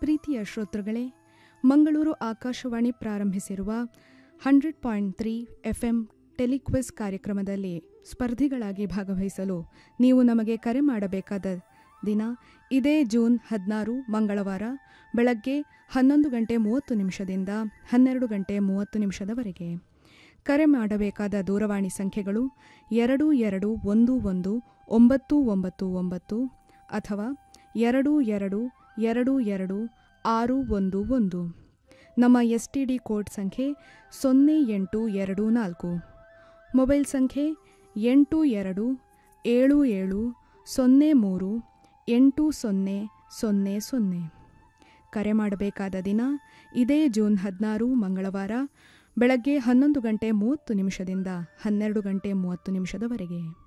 ಪ್ರೀತಿಯ ಶ್ರೋತೃಗಳೇ ಮಂಗಳೂರು ಆಕಾಶವಾಣಿ ಪ್ರಾರಂಭಿಸಿರುವ hundred point three F M telequiz ಕಾರ್ಯಕ್ರಮದಲ್ಲಿ ಸ್ಪರ್ಧಿಗಳಾಗಿ ಭಾಗವಹಿಸಲು ನೀವು ನಮಗೆ ಕರೆ ಮಾಡಬೇಕಾದ ದಿನ ಇದೇ ಜೂನ್ ಹದಿನಾರು ಮಂಗಳವಾರ ಬೆಳಗ್ಗೆ ಹನ್ನೊಂದು ಗಂಟೆ ಮೂವತ್ತು ನಿಮಿಷದಿಂದ ಹನ್ನೆರಡು ಗಂಟೆ ಮೂವತ್ತು ನಿಮಿಷದವರೆಗೆ ಕರೆ ಮಾಡಬೇಕಾದ ದೂರವಾಣಿ ಸಂಖ್ಯೆಗಳು ಎರಡು ಎರಡು ಒಂದು ಒಂದು ಒಂಬತ್ತು ಒಂಬತ್ತು ಒಂಬತ್ತು ಅಥವಾ ಎರಡು ಎರಡು ಎರಡು ಎರಡು ಆರು ಒಂದು ಒಂದು ನಮ್ಮ ಎಸ್ ಟಿ ಡಿ ಕೋಡ್ ಸಂಖ್ಯೆ ಸೊನ್ನೆ ಎಂಟು ಎರಡು ನಾಲ್ಕು ಮೊಬೈಲ್ ಸಂಖ್ಯೆ ಎಂಟು ಎರಡು ಏಳು ಏಳು ಸೊನ್ನೆ ಮೂರು ಎಂಟು ಸೊನ್ನೆ ಸೊನ್ನೆ ಸೊನ್ನೆ ಕರೆ ಮಾಡಬೇಕಾದ ದಿನ ಇದೇ ಜೂನ್ ಹದಿನಾರು ಮಂಗಳವಾರ ಬೆಳಗ್ಗೆ ಹನ್ನೊಂದು ಗಂಟೆ ಮೂವತ್ತು ನಿಮಿಷದಿಂದ ಹನ್ನೆರಡು ಗಂಟೆ ಮೂವತ್ತು ನಿಮಿಷದವರೆಗೆ